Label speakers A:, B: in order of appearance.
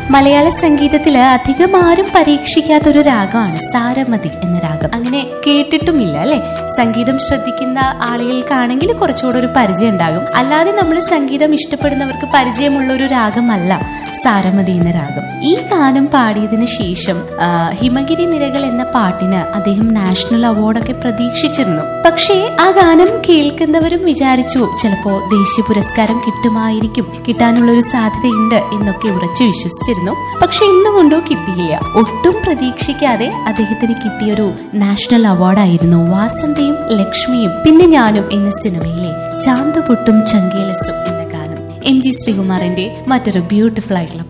A: മലയാള സംഗീതത്തില് അധികം ആരും പരീക്ഷിക്കാത്ത ഒരു രാഗമാണ് സാരമതി എന്ന രാഗം അങ്ങനെ കേട്ടിട്ടുമില്ല അല്ലെ സംഗീതം ശ്രദ്ധിക്കുന്ന ആളുകൾക്കാണെങ്കിൽ കുറച്ചുകൂടെ ഒരു പരിചയം ഉണ്ടാകും അല്ലാതെ നമ്മൾ സംഗീതം ഇഷ്ടപ്പെടുന്നവർക്ക് പരിചയമുള്ള ഒരു രാഗമല്ല സാരമതി എന്ന രാഗം ഈ ഗാനം പാടിയതിനു ശേഷം ആ, ഹിമഗിരി നിരകൾ എന്ന പാട്ടിന് അദ്ദേഹം നാഷണൽ അവാർഡൊക്കെ പ്രതീക്ഷിച്ചിരുന്നു പക്ഷേ ആ ഗാനം കേൾക്കുന്നവരും വിചാരിച്ചു ചിലപ്പോ ദേശീയ പുരസ്കാരം കിട്ടുമായിരിക്കും കിട്ടാനുള്ള ഒരു സാധ്യതയുണ്ട് എന്നൊക്കെ ഉറച്ചു വിശ്വസിച്ചിരുന്നു പക്ഷെ ഇന്നുകൊണ്ടോ കിട്ടിയില്ല ഒട്ടും പ്രതീക്ഷിക്കാതെ അദ്ദേഹത്തിന് കിട്ടിയൊരു നാഷണൽ അവാർഡായിരുന്നു വാസന്തയും ലക്ഷ്മിയും പിന്നെ ഞാനും എന്ന സിനിമയിലെ ചാന്തുപൊട്ടും ചങ്കേലസും എന്ന ഗാനം എം ജി ശ്രീകുമാറിന്റെ മറ്റൊരു ബ്യൂട്ടിഫുൾ ആയിട്ടുള്ള